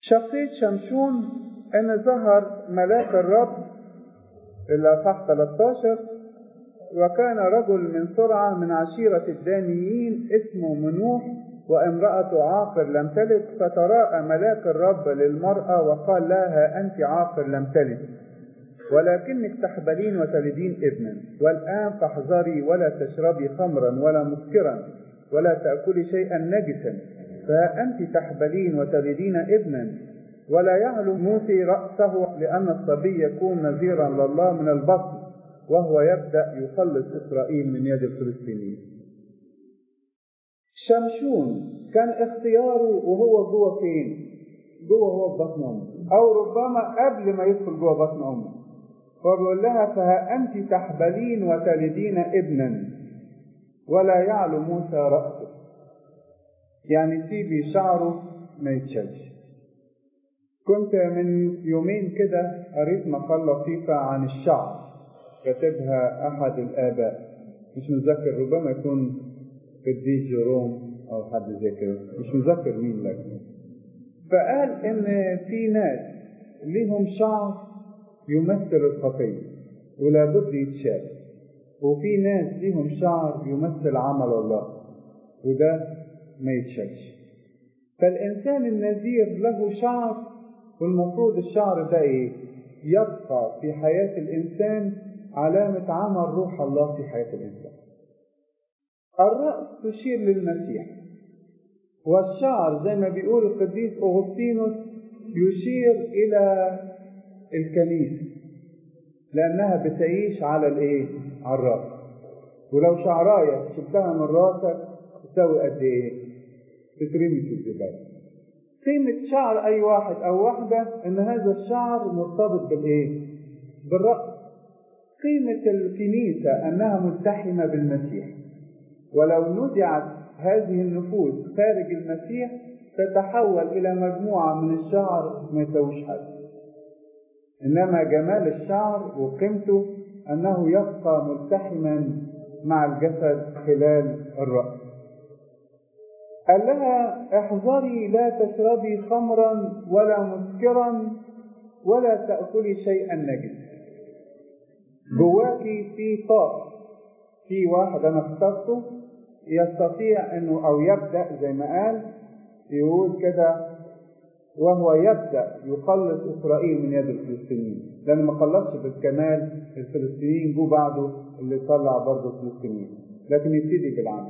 شخصية شمشون ان ظهر ملاك الرب في الأصحاح 13 وكان رجل من سرعة من عشيرة الدانيين اسمه منوح وامرأة عاقر لم تلد فتراءى ملاك الرب للمرأة وقال لها أنت عاقر لم تلد ولكنك تحبلين وتلدين ابنا والآن فاحذري ولا تشربي خمرا ولا مسكرا ولا تأكلي شيئا نجسا فأنت تحبلين وتلدين ابنا ولا يعلو موسى رأسه لأن الصبي يكون نذيرا لله من البطن وهو يبدأ يخلص إسرائيل من يد الفلسطينيين شمشون كان اختياره وهو جوه فين؟ جوه هو في بطن امه او ربما قبل ما يدخل جوه بطن امه فبيقول لها فها انت تحبلين وتلدين ابنا ولا يعلو موسى راسه يعني سيبي شعره ما يتشالش كنت من يومين كده قريت مقال لطيفة عن الشعر كتبها أحد الآباء مش متذكر ربما يكون قديس جيروم أو حد زي كده مش متذكر مين لكن فقال إن في ناس ليهم شعر يمثل الخطية ولا بد يتشال وفي ناس ليهم شعر يمثل عمل الله وده ما يتشالش فالإنسان النذير له شعر والمفروض الشعر ده إيه؟ يبقى في حياة الإنسان علامة عمل روح الله في حياة الإنسان. الرأس تشير للمسيح والشعر زي ما بيقول القديس أغسطينوس يشير إلى الكنيسة لأنها بتعيش على الإيه؟ على الرأس. ولو شعراية شلتها من راسك تساوي قد إيه؟ تترمي في الزبالة. قيمة شعر أي واحد أو واحدة إن هذا الشعر مرتبط بالإيه؟ بالرأس. قيمة الكنيسة أنها ملتحمة بالمسيح. ولو نزعت هذه النفوس خارج المسيح تتحول إلى مجموعة من الشعر ما يسويش حاجة. إنما جمال الشعر وقيمته أنه يبقى ملتحما مع الجسد خلال الرأس. قال لها احذري لا تشربي خمرا ولا مسكرا ولا تأكلي شيئا نجسا جواكي في طاقة في واحد أنا اخترته يستطيع أنه أو يبدأ زي ما قال يقول كده وهو يبدأ يخلص إسرائيل من يد الفلسطينيين لأن ما خلصش بالكمال الفلسطينيين جو بعده اللي طلع برضه الفلسطينيين لكن يبتدي بالعمل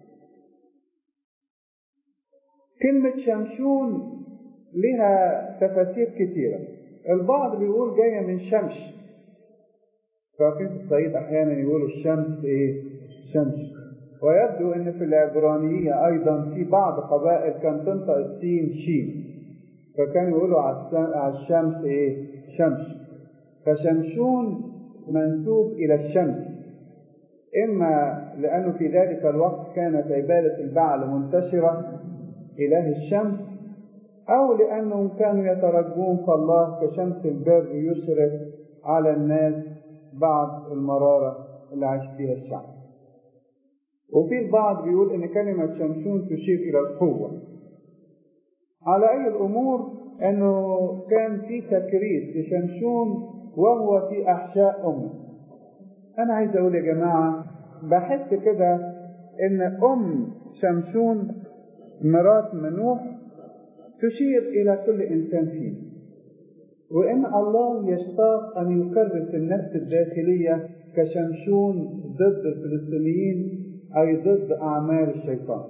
كلمة شمشون لها تفاسير كثيرة البعض بيقول جاية من شمش ففي الصعيد أحيانا يقولوا الشمس إيه؟ شمس ويبدو أن في العبرانية أيضا في بعض قبائل كان تنطق السين شين فكانوا يقولوا على الشمس إيه؟ شمس فشمشون منسوب إلى الشمس إما لأنه في ذلك الوقت كانت عبادة البعل منتشرة إله الشمس أو لأنهم كانوا يترجون فالله كشمس البر يشرق على الناس بعد المرارة اللي عاش فيها الشعب وفي البعض بيقول إن كلمة شمشون تشير إلى القوة على أي الأمور أنه كان في تكريس لشمشون وهو في أحشاء أمه أنا عايز أقول يا جماعة بحس كده إن أم شمشون مرات منوح تشير إلى كل إنسان فينا وإن الله يشتاق أن يكرس النفس الداخلية كشمشون ضد الفلسطينيين أي ضد أعمال الشيطان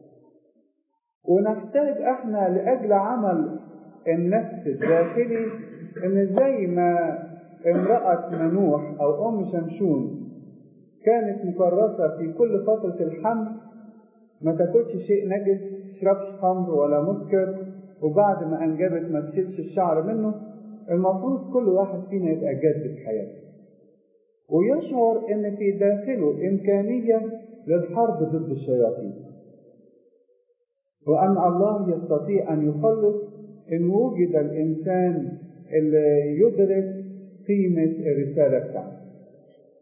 ونحتاج احنا لأجل عمل النفس الداخلي إن زي ما امرأة منوح أو أم شمشون كانت مكرسة في كل فترة الحمل ما تاكلش شيء نجس تشربش خمر ولا مسكر وبعد ما انجبت ما تشيلش الشعر منه المفروض كل واحد فينا يبقى جاد في حياته ويشعر ان في داخله امكانيه للحرب ضد الشياطين وان الله يستطيع ان يخلص ان وجد الانسان اللي يدرك قيمه الرساله بتاعته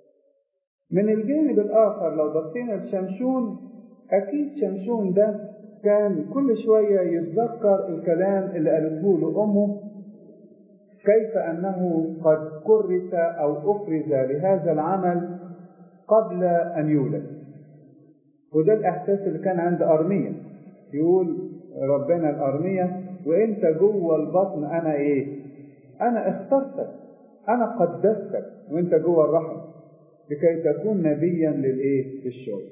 من الجانب الاخر لو بصينا لشمشون أكيد شمشون ده كان كل شوية يتذكر الكلام اللي قالته له أمه كيف أنه قد كرس أو أفرز لهذا العمل قبل أن يولد وده الإحساس اللي كان عند أرمية يقول ربنا الأرمية وأنت جوه البطن أنا إيه؟ أنا اخترتك أنا قدستك وأنت جوه الرحم لكي تكون نبيا للإيه؟ للشغل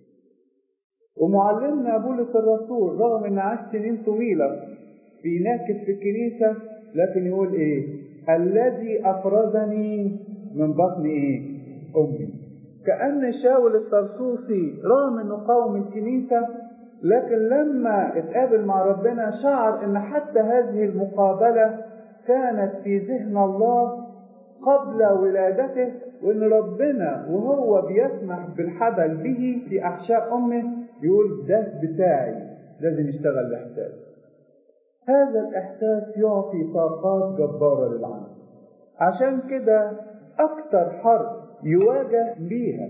ومعلمنا بولس الرسول رغم ان عاش سنين طويله بيناكس في الكنيسه لكن يقول ايه؟ الذي افرزني من بطن ايه؟ امي. كان شاول الطرسوسي رغم انه قوم الكنيسه لكن لما اتقابل مع ربنا شعر ان حتى هذه المقابله كانت في ذهن الله قبل ولادته وان ربنا وهو بيسمح بالحبل به في احشاء امه يقول ده بتاعي لازم يشتغل الاحساس هذا الاحساس يعطي طاقات جباره للعمل عشان كده اكتر حرب يواجه بيها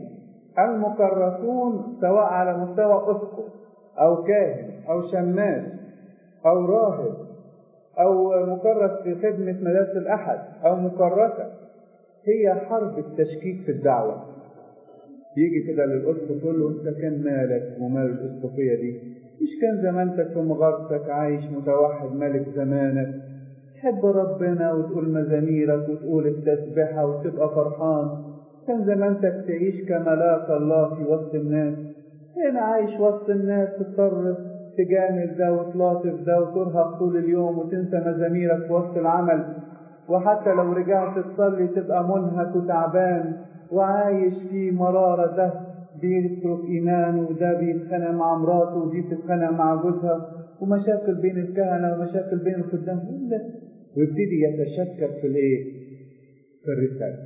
المكرسون سواء على مستوى اسقف او كاهن او شماس او راهب او مكرس في خدمه مدارس الاحد او مكرسه هي حرب التشكيك في الدعوه يجي كده للاسقف يقول له انت كان مالك ومال الاسقفيه دي مش كان زمانتك في مغارتك عايش متوحد ملك زمانك تحب ربنا وتقول مزاميرك وتقول التسبحه وتبقى فرحان كان زمانتك تعيش كملاك الله في وسط الناس هنا عايش وسط الناس تضطر تجامل ده وتلاطف ده وترهق طول اليوم وتنسى مزاميرك في وسط العمل وحتى لو رجعت تصلي تبقى منهك وتعبان وعايش في مرارة ده بيترك إيمانه وده بيتخانق مع مراته ودي بتتخانق مع جوزها ومشاكل بين الكهنة ومشاكل بين الخدام ويبتدي يتشكك في الإيه؟ في الرسالة.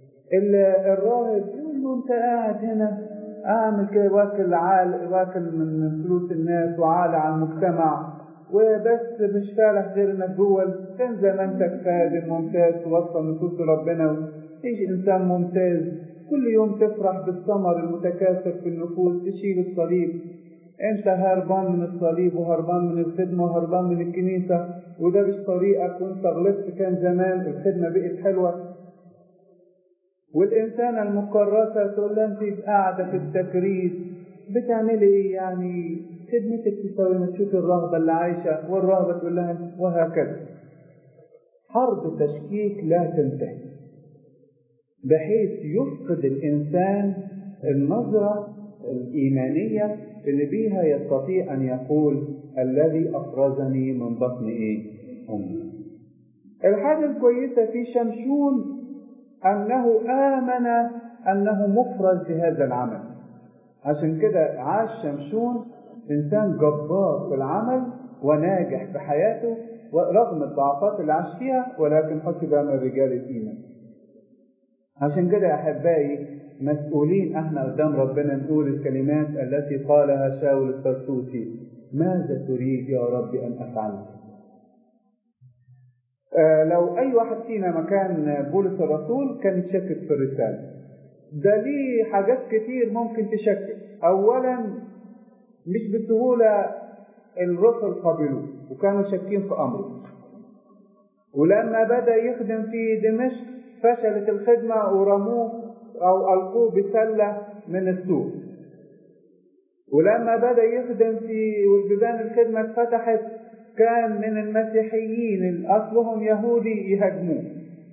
الراهب يقول له أنت قاعد هنا أعمل كده واكل عال واكل من فلوس الناس وعالة على المجتمع وبس مش فالح غير انك جوه كان زمانتك خادم ممتاز توصل نصوص ربنا تعيش انسان ممتاز كل يوم تفرح بالثمر المتكاثر في النفوس تشيل الصليب انت هربان من الصليب وهربان من الخدمة وهربان من الكنيسة وده مش طريقك وانت غلطت كان زمان الخدمة بقت حلوة والإنسانة المكرسة تقول لها أنت قاعدة في التكريس بتعملي إيه يعني خدمتك تساوي ما تشوفي الرهبة اللي عايشة والرهبة تقول لها وهكذا حرب تشكيك لا تنتهي بحيث يفقد الإنسان النظرة الإيمانية اللي بيها يستطيع أن يقول الذي أفرزني من بطن إيه؟ أمي. الحاجة الكويسة في شمشون أنه آمن أنه مفرز لهذا العمل عشان كده عاش شمشون إنسان جبار في العمل وناجح في حياته رغم الضعفات اللي عاش فيها ولكن حط بقى من رجال الإيمان عشان كده يا أحبائي مسؤولين احنا قدام ربنا نقول الكلمات التي قالها شاول الطرطوسي ماذا تريد يا رب أن أفعل آه لو أي واحد فينا مكان بولس الرسول كان يشكك في الرسالة ده ليه حاجات كتير ممكن تشكك أولا مش بسهولة الرسل قبلوه وكانوا شاكين في أمره ولما بدأ يخدم في دمشق فشلت الخدمة ورموه أو ألقوه بسلة من السوق ولما بدأ يخدم في والبيبان الخدمة اتفتحت كان من المسيحيين أصلهم يهودي يهاجموه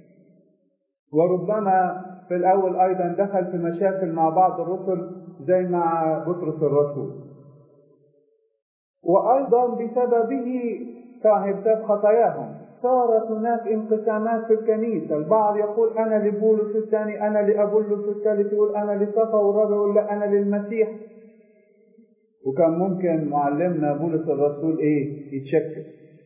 وربما في الأول أيضا دخل في مشاكل مع بعض الرسل زي مع بطرس الرسول وأيضا بسببه بسبب خطاياهم صارت هناك انقسامات في الكنيسة البعض يقول أنا لبولس الثاني أنا لأبولس الثالث يقول أنا لصفا والرابع يقول لا أنا للمسيح وكان ممكن معلمنا بولس الرسول إيه يتشكل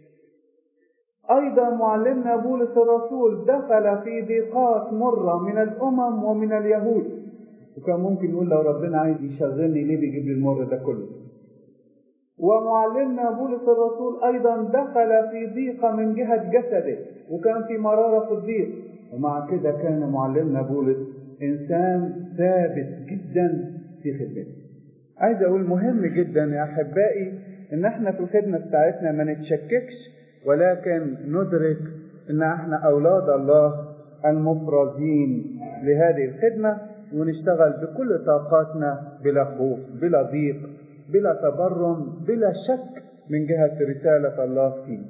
أيضا معلمنا بولس الرسول دخل في ضيقات مرة من الأمم ومن اليهود وكان ممكن يقول لو ربنا عايز يشغلني ليه بيجيب لي المر ده كله ومعلمنا بولس الرسول أيضا دخل في ضيقة من جهة جسده وكان في مرارة في الضيق ومع كده كان معلمنا بولس إنسان ثابت جدا في خدمته عايز أقول مهم جدا يا أحبائي ان احنا في الخدمة بتاعتنا ما نتشككش ولكن ندرك ان احنا اولاد الله المفرزين لهذه الخدمة ونشتغل بكل طاقاتنا بلا خوف بلا ضيق بلا تبرم بلا شك من جهة رسالة الله فيه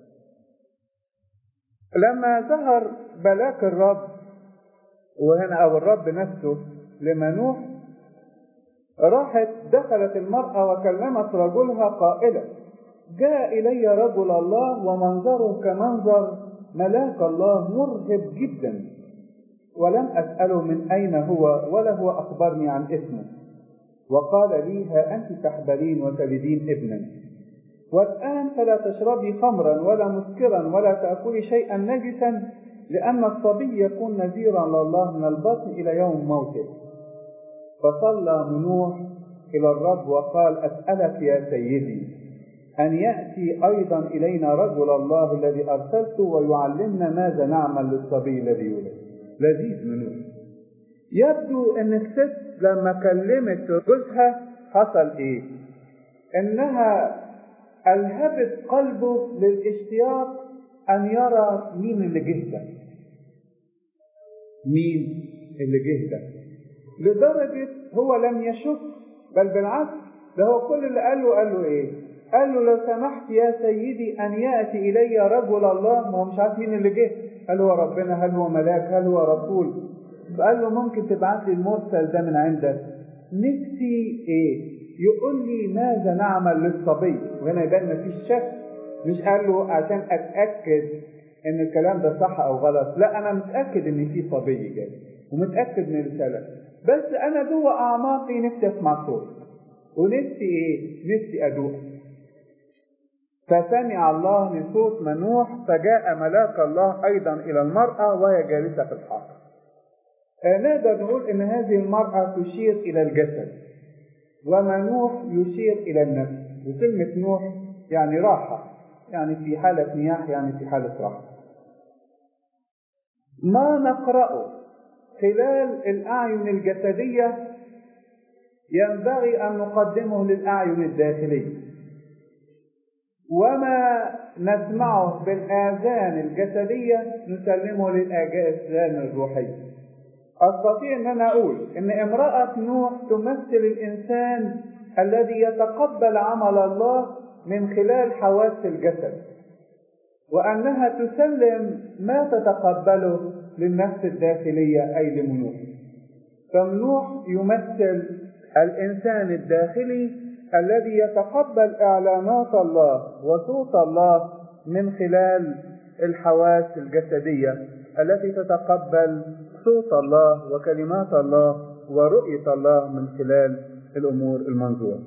لما ظهر ملاك الرب وهنا او الرب نفسه لمنوح راحت دخلت المرأة وكلمت رجلها قائلة جاء إلي رجل الله ومنظره كمنظر ملاك الله مرهب جدا ولم أسأله من أين هو ولا هو أخبرني عن اسمه وقال لي ها أنت تحبلين وتلدين ابنا والآن فلا تشربي خمرا ولا مسكرا ولا تأكلي شيئا نجسا لأن الصبي يكون نذيرا لله من البطن إلى يوم موته فصلى منوح إلى الرب وقال أسألك يا سيدي أن يأتي أيضا إلينا رجل الله الذي أرسلته ويعلمنا ماذا نعمل للصبي الذي يولد لذيذ منوح يبدو أن الست لما كلمت جوزها حصل إيه؟ إنها ألهبت قلبه للاشتياق أن يرى مين اللي جه ده مين اللي جه ده لدرجة هو لم يشك بل بالعكس ده هو كل اللي قال له قال له ايه قال له لو سمحت يا سيدي ان ياتي الي رجل الله ما هو مش عارف مين اللي جه هل هو ربنا هل هو ملاك هل هو رسول قال له ممكن تبعت لي المرسل ده من عندك نفسي ايه يقول لي ماذا نعمل للصبي وهنا يبان مفيش شك مش قال له عشان اتاكد ان الكلام ده صح او غلط لا انا متاكد ان في صبي جاي ومتاكد من الرساله بس انا جوه اعماقي نفسي اسمع صوت ونفسي ايه نفسي ادوق فسمع الله لصوت منوح فجاء ملاك الله ايضا الى المراه وهي جالسه في الحقل آه نقدر نقول ان هذه المراه تشير الى الجسد ومنوح يشير الى النفس وكلمه نوح يعني راحه يعني في حاله نياح يعني في حاله راحه ما نقراه خلال الأعين الجسدية ينبغي أن نقدمه للأعين الداخلية وما نسمعه بالآذان الجسدية نسلمه للآذان الروحية أستطيع أن أنا أقول أن امرأة نوح تمثل الإنسان الذي يتقبل عمل الله من خلال حواس الجسد وأنها تسلم ما تتقبله للنفس الداخلية أي لمنوح فمنوح يمثل الإنسان الداخلي الذي يتقبل إعلانات الله وصوت الله من خلال الحواس الجسدية التي تتقبل صوت الله وكلمات الله ورؤية الله من خلال الأمور المنظورة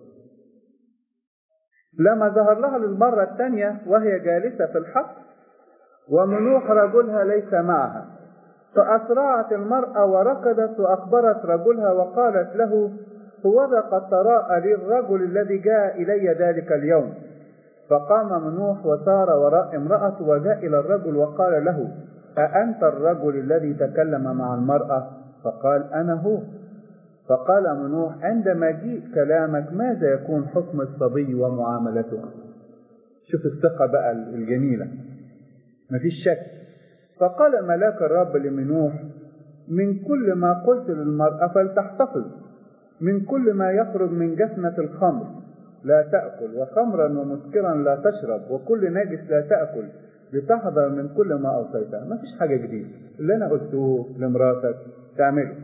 لما ظهر لها للمرة الثانية وهي جالسة في الحق ومنوح رجلها ليس معها فأسرعت المرأة وركضت وأخبرت رجلها وقالت له هوذا قد تراءى لي الرجل الذي جاء إلي ذلك اليوم فقام منوح وسار وراء امرأته وجاء إلى الرجل وقال له أأنت الرجل الذي تكلم مع المرأة فقال أنا هو فقال منوح عندما جيء كلامك ماذا يكون حكم الصبي ومعاملته شوف الثقة بقى الجميلة مفيش شك فقال ملاك الرب لمنوح من كل ما قلت للمرأة فلتحتفظ من كل ما يخرج من جفنة الخمر لا تأكل وخمرا ومسكرا لا تشرب وكل نجس لا تأكل لتحذر من كل ما أوصيتها ما فيش حاجة جديدة اللي أنا قلته لمراتك تعمله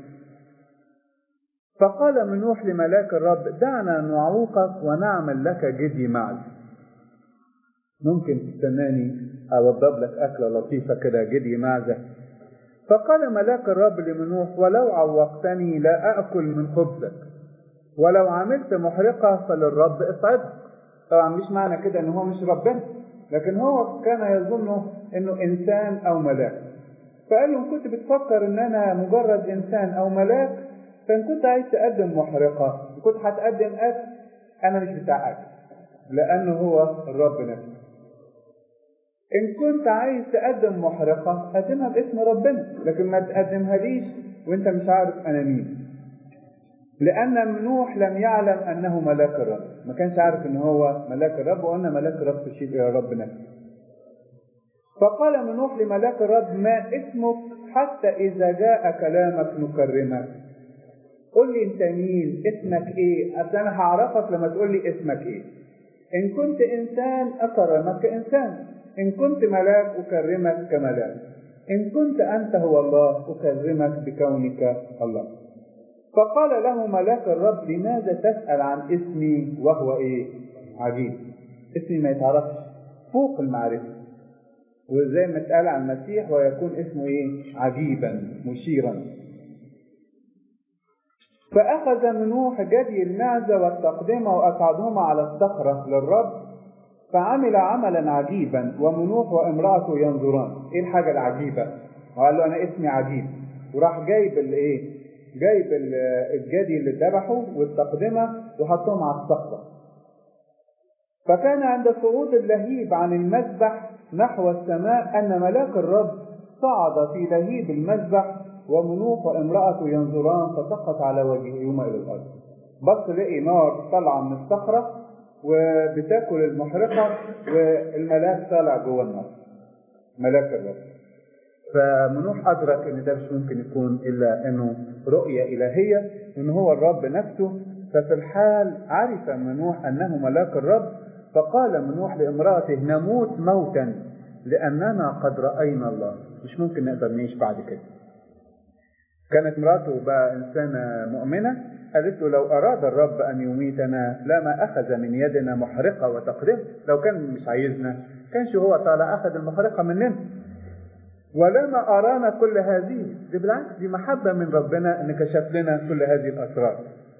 فقال منوح لملاك الرب دعنا نعوقك ونعمل لك جدي معي ممكن تستناني أوضب لك أكلة لطيفة كده جدي معزة فقال ملاك الرب لمنوح ولو عوقتني لا أكل من خبزك ولو عملت محرقة فللرب اصعدك طبعا مش معنى كده ان هو مش ربنا لكن هو كان يظن انه انسان او ملاك فقال له كنت بتفكر ان انا مجرد انسان او ملاك فان كنت عايز تقدم محرقة وكنت هتقدم اكل انا مش بتاع اكل لانه هو الرب نفسه ان كنت عايز تقدم محرقة قدمها باسم ربنا لكن ما تقدمها ليش وانت مش عارف انا مين لأن نوح لم يعلم أنه ملاك الرب ما كانش عارف أنه هو ملاك الرب وأن ملاك الرب تشير إلى الرب نفسه فقال منوح لملاك الرب ما اسمك حتى إذا جاء كلامك نكرمك قل لي أنت مين اسمك إيه أصل أنا هعرفك لما تقول لي اسمك إيه إن كنت إنسان أكرمك كإنسان إن كنت ملاك أكرمك كملاك إن كنت أنت هو الله أكرمك بكونك الله فقال له ملاك الرب لماذا تسأل عن اسمي وهو إيه عجيب اسمي ما يتعرفش فوق المعرفة وزي ما اتقال عن المسيح ويكون اسمه ايه عجيبا مشيرا فأخذ منوح جدي المعزة والتقدمة وأصعدهما على الصخرة للرب فعمل عملا عجيبا ومنوح وامرأته ينظران ايه الحاجة العجيبة وقال له انا اسمي عجيب وراح جايب الايه جايب الجدي اللي ذبحه والتقدمة وحطهم على الصخرة فكان عند صعود اللهيب عن المذبح نحو السماء أن ملاك الرب صعد في لهيب المذبح ومنوح وامرأته ينظران فسقط على وجههما إلى الأرض بص لقي نار طالعة من الصخرة وبتاكل المحرقة والملاك طالع جوه النار ملاك الرب فمنوح أدرك إن ده مش ممكن يكون إلا إنه رؤية إلهية إن هو الرب نفسه ففي الحال عرف منوح أنه ملاك الرب فقال منوح لامرأته نموت موتا لأننا قد رأينا الله مش ممكن نقدر نعيش بعد كده كانت مراته بقى إنسانة مؤمنة قالت له لو أراد الرب أن يميتنا لما أخذ من يدنا محرقة وتقدم لو كان مش عايزنا كانش هو طالع أخذ المحرقة مننا ولما أرانا كل هذه دي بالعكس دي محبة من ربنا أن كشف لنا كل هذه الأسرار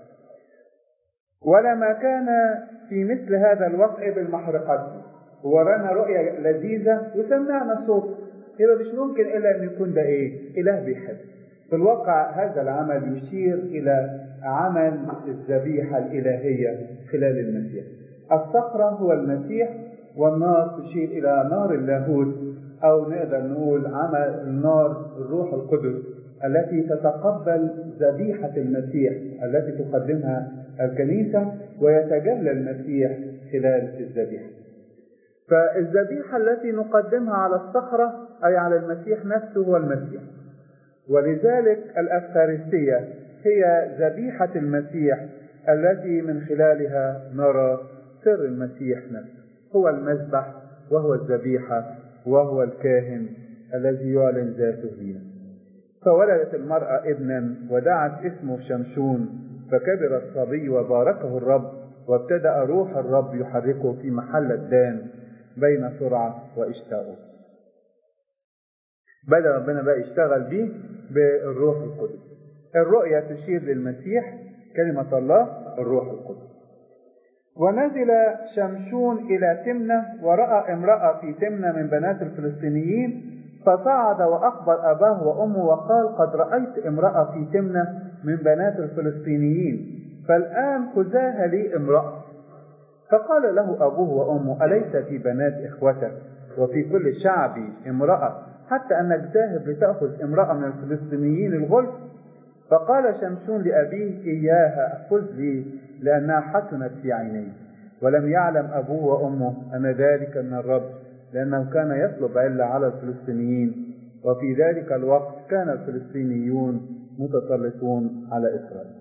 ولما كان في مثل هذا الوقع بالمحرقات ورانا رؤية لذيذة وسمعنا صوت يبقى مش ممكن إلا أن يكون ده إيه؟ إله بيحب. في الواقع هذا العمل يشير إلى عمل الذبيحة الإلهية خلال المسيح. الصخرة هو المسيح والنار تشير إلى نار اللاهوت أو نقدر نقول عمل النار الروح القدس التي تتقبل ذبيحة المسيح التي تقدمها الكنيسة ويتجلى المسيح خلال الذبيحة. فالذبيحة التي نقدمها على الصخرة أي على المسيح نفسه هو المسيح. ولذلك الأفخارستية هي ذبيحة المسيح التي من خلالها نرى سر المسيح نفسه. هو المذبح وهو الذبيحة وهو الكاهن الذي يعلن ذاته لنا. فولدت المرأة ابنا ودعت اسمه شمشون فكبر الصبي وباركه الرب وابتدأ روح الرب يحركه في محل الدان بين سرعة وإشتاؤه بدأ ربنا بقى يشتغل بيه بالروح القدس الرؤية تشير للمسيح كلمة الله الروح القدس ونزل شمشون إلى تمنة ورأى امرأة في تمنة من بنات الفلسطينيين فصعد وأخبر أباه وأمه وقال قد رأيت امرأة في تمنة من بنات الفلسطينيين فالآن خذاها لي امرأة فقال له أبوه وأمه أليس في بنات إخوتك وفي كل شعبي امرأة حتى أنك ذاهب لتأخذ امرأة من الفلسطينيين الغلف فقال شمشون لأبيه إياها خذ لي لأنها حسنت في عيني ولم يعلم أبوه وأمه أن ذلك من الرب لأنه كان يطلب علة على الفلسطينيين وفي ذلك الوقت كان الفلسطينيون متسلطون على إسرائيل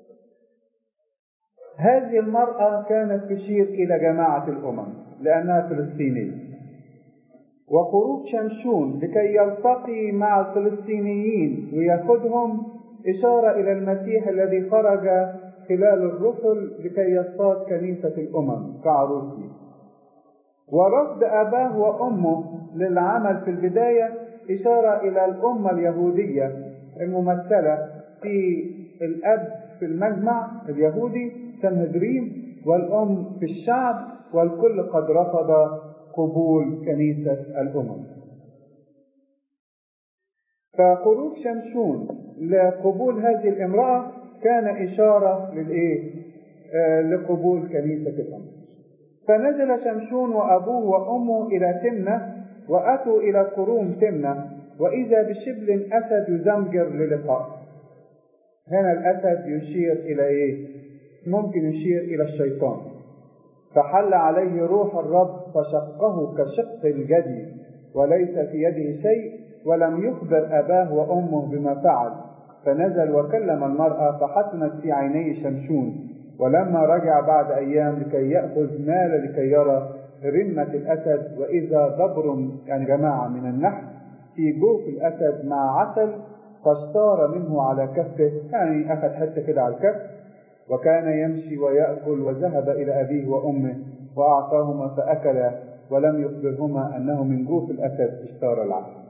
هذه المرأة كانت تشير إلى جماعة الأمم لأنها فلسطينية وخروج شمشون لكي يلتقي مع الفلسطينيين ويأخذهم إشارة إلى المسيح الذي خرج خلال الرسل لكي يصطاد كنيسة الأمم كعروسه ورفض أباه وأمه للعمل في البداية إشارة إلى الأمة اليهودية الممثلة في الأب في المجمع اليهودي سنهدرين والأم في الشعب والكل قد رفض قبول كنيسة الأمم فخروج شمشون لقبول هذه الامرأة كان إشارة للإيه؟ آه لقبول كنيسة الأمم فنزل شمشون وأبوه وأمه إلى تمنة وأتوا إلى قروم تمنة وإذا بشبل أسد يزمجر للقاء هنا الأسد يشير إلى إيه؟ ممكن يشير إلى الشيطان فحل عليه روح الرب فشقه كشق الجدي وليس في يده شيء ولم يخبر أباه وأمه بما فعل فنزل وكلم المرأة فحسنت في عيني شمشون ولما رجع بعد أيام لكي يأخذ مال لكي يرى رمة الأسد وإذا ضبر يعني جماعة من النحل في جوف الأسد مع عسل فاشتار منه على كفه يعني أخذ حتة كده على الكف وكان يمشي ويأكل وذهب إلى أبيه وأمه وأعطاهما فأكلا ولم يخبرهما أنه من جوف الأسد اشتار العسل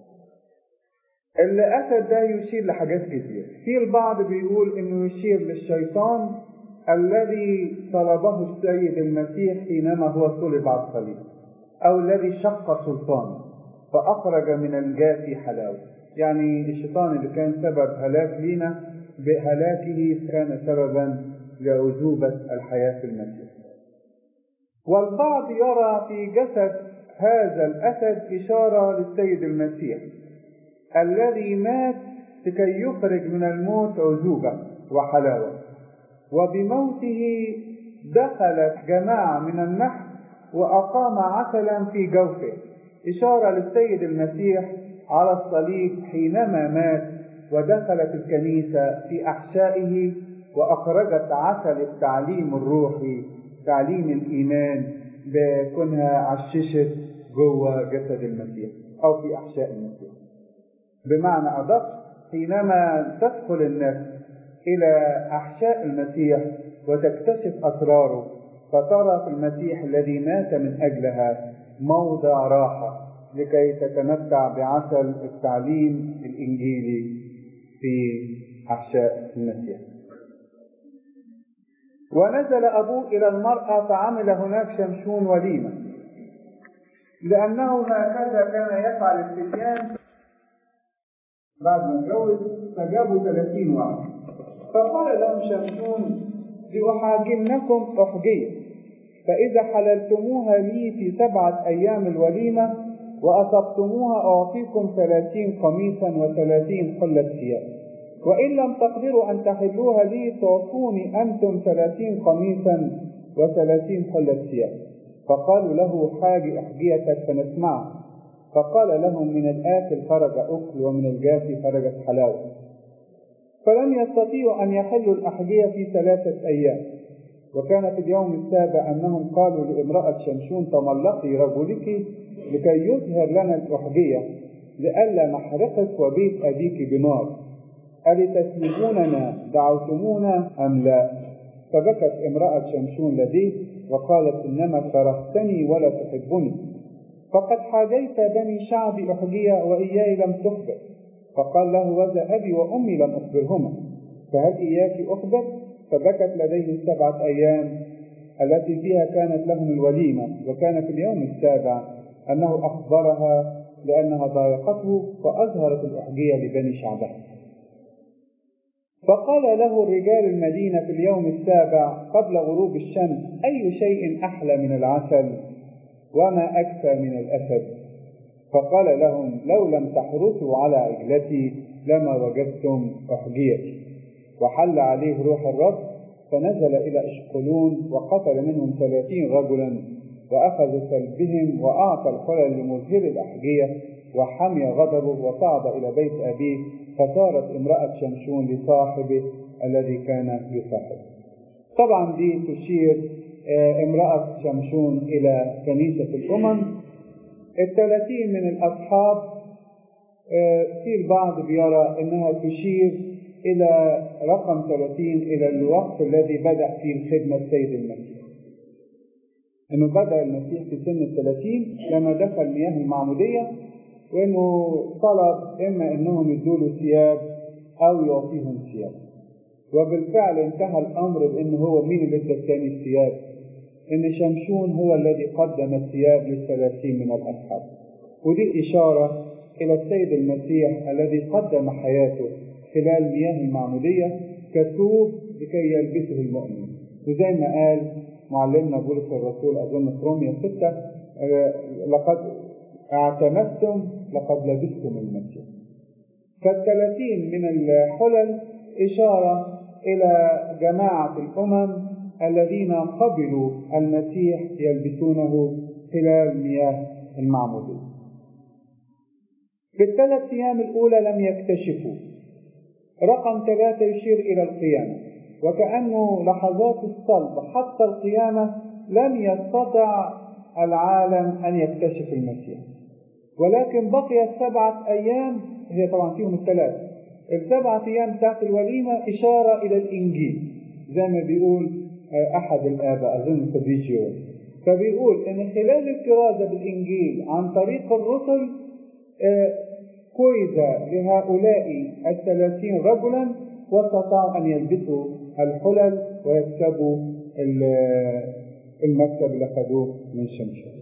الأسد ده يشير لحاجات كتير في البعض بيقول إنه يشير للشيطان الذي طلبه السيد المسيح حينما هو صلب على الصليب أو الذي شق سلطانه فأخرج من الجافي حلاوة يعني الشيطان اللي كان سبب هلاك لينا بهلاكه كان سببا لعذوبة الحياة في المسيح والبعض يرى في جسد هذا الأسد إشارة للسيد المسيح الذي مات لكي يخرج من الموت عذوبة وحلاوة وبموته دخلت جماعة من النحل وأقام عسلا في جوفه إشارة للسيد المسيح على الصليب حينما مات ودخلت الكنيسة في أحشائه وأخرجت عسل التعليم الروحي تعليم الإيمان بكونها عششت جوه جسد المسيح أو في أحشاء المسيح بمعنى أدق حينما تدخل النفس إلى أحشاء المسيح وتكتشف أسراره فترى في المسيح الذي مات من أجلها موضع راحة لكي تتمتع بعسل التعليم الإنجيلي في أحشاء المسيح ونزل أبوه إلى المرأة فعمل هناك شمشون وليمة لأنه هكذا كان يفعل الفتيان بعد ما اتجوز فجابوا 30 واحد فقال لهم شمشون لأحاجنكم أحجية فإذا حللتموها لي في سبعة أيام الوليمة وأصبتموها أعطيكم ثلاثين قميصا وثلاثين حلة ثياب وإن لم تقدروا أن تحلوها لي تعطوني أنتم ثلاثين قميصا وثلاثين حلة ثياب فقالوا له حاج أحجيتك فنسمعها فقال لهم من الآكل خرج أكل ومن الجافي خرجت حلاوة فلم يستطيعوا أن يحلوا الأحجية في ثلاثة أيام وكان في اليوم السابع أنهم قالوا لامرأة شمشون تملقي رجلك لكي يظهر لنا الأحجية لئلا نحرقك وبيت أبيك بنار ألتسلموننا دعوتمونا أم لا فبكت امرأة شمشون لديه وقالت إنما كرهتني ولا تحبني فقد حاجيت بني شعبي أحجية وإياي لم تخبر فقال له وذا أبي وأمي لم أخبرهما فهل إياك أخبر فبكت لديه السبعة أيام التي فيها كانت لهم الوليمة وكان في اليوم السابع أنه أخبرها لأنها ضايقته فأظهرت الأحجية لبني شعبها فقال له رجال المدينة في اليوم السابع قبل غروب الشمس أي شيء أحلى من العسل وما أكفى من الأسد فقال لهم لو لم تحرسوا على عجلتي لما وجدتم أحجيتي وحل عليه روح الرب فنزل إلى أشقلون وقتل منهم ثلاثين رجلا وأخذ سلبهم وأعطى الخلل لمظهر الأحجية وحمي غضبه وصعد إلى بيت أبيه فصارت امرأة شمشون لصاحبه الذي كان يصاحبه طبعا دي تشير امرأة شمشون إلى كنيسة الأمم الثلاثين من الأصحاب في البعض بيرى أنها تشير إلى رقم 30 إلى الوقت الذي بدأ فيه الخدمة السيد المسيح أنه بدأ المسيح في سن الثلاثين لما دخل مياه المعمودية وأنه طلب إما أنهم يدوا له ثياب أو يعطيهم ثياب وبالفعل انتهى الأمر بأنه هو مين اللي ادى الثاني الثياب إن شمشون هو الذي قدم الثياب للثلاثين من الأصحاب ودي إشارة إلى السيد المسيح الذي قدم حياته خلال مياه المعمودية كثوب لكي يلبسه المؤمن وزي ما قال معلمنا بولس الرسول أظن في روميا 6 لقد اعتمدتم لقد لبستم المسيح فالثلاثين من الحلل إشارة إلى جماعة الأمم الذين قبلوا المسيح يلبسونه خلال مياه المعمودية في الثلاث أيام الأولى لم يكتشفوا رقم ثلاثة يشير إلى القيامة وكأنه لحظات الصلب حتى القيامة لم يستطع العالم أن يكتشف المسيح ولكن بقي السبعة أيام هي طبعا فيهم الثلاث السبعة أيام بتاعت الوليمة إشارة إلى الإنجيل زي ما بيقول أحد الآباء أظن فابريجيو فبيقول إن خلال الكرازة بالإنجيل عن طريق الرسل كويز لهؤلاء الثلاثين رجلا واستطاعوا أن يلبسوا الحلل ويكسبوا المكتب اللي أخذوه من شمشون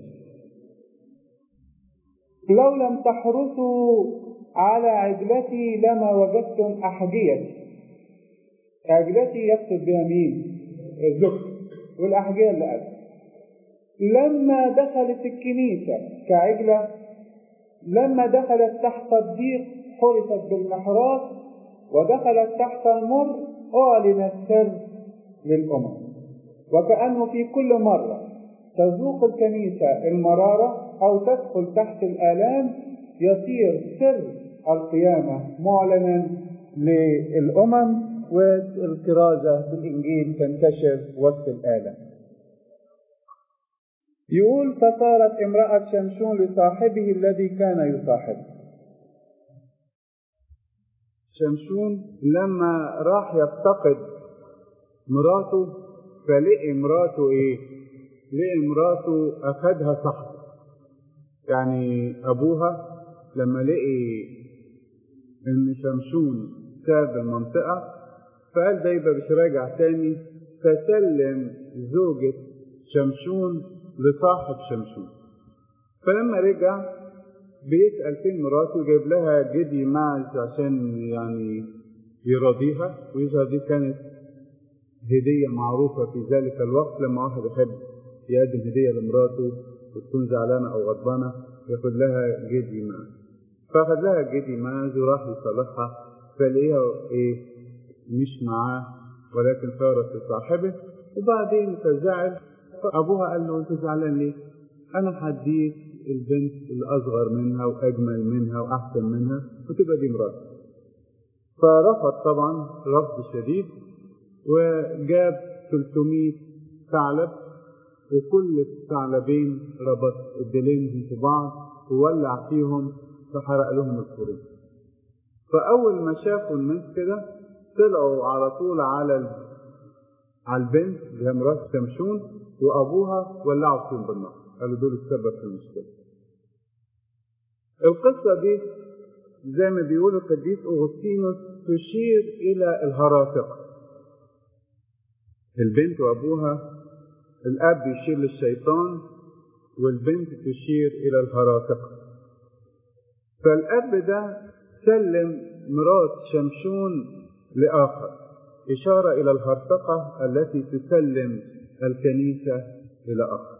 لو لم تحرصوا على عجلتي لما وجدتم أحجيتي عجلتي يقصد بها مين؟ الزكر والأحجية اللي قبل لما دخلت الكنيسة كعجلة لما دخلت تحت الضيق حرست بالمحراث ودخلت تحت المر أعلن السر للأمم وكأنه في كل مرة تذوق الكنيسة المرارة أو تدخل تحت الآلام يصير سر القيامة معلنا للأمم والكرازة بالإنجيل تنتشر وسط الآلام يقول فصارت امرأة شمشون لصاحبه الذي كان يصاحبه شمشون لما راح يفتقد مراته فلقي مراته ايه لقي مراته اخدها صاحبه يعني ابوها لما لقي ان شمشون ساب المنطقة فقال ده يبقى مش راجع تاني فسلم زوجة شمشون لصاحب شمشون فلما رجع بيسأل فين مراته جايب لها جدي معز عشان يعني يراضيها ويظهر دي كانت هدية معروفة في ذلك الوقت لما واحد يحب يقدم هدية لمراته وتكون زعلانة أو غضبانة ياخد لها جدي معز فأخد لها جدي معز وراح يصالحها فلاقيها إيه مش معاه ولكن صارت لصاحبه وبعدين فزعل فأبوها قال له أنت زعلان ليه؟ أنا هديك البنت الأصغر منها وأجمل منها وأحسن منها وتبقى دي مراتي. فرفض طبعا رفض شديد وجاب 300 ثعلب وكل الثعلبين ربط الديلين في بعض وولع فيهم فحرق لهم القرون. فأول ما شافوا الناس كده طلعوا على طول على على البنت اللي هي مرات شمشون وابوها ولعوا فيهم بالنار قالوا دول السبب في المشكله القصه دي زي ما بيقول القديس اغسطينوس تشير الى الهرافقه البنت وابوها الاب يشير للشيطان والبنت تشير الى الهرافقه فالاب ده سلم مرات شمشون لاخر إشارة إلى الهرطقة التي تسلم الكنيسة إلى آخر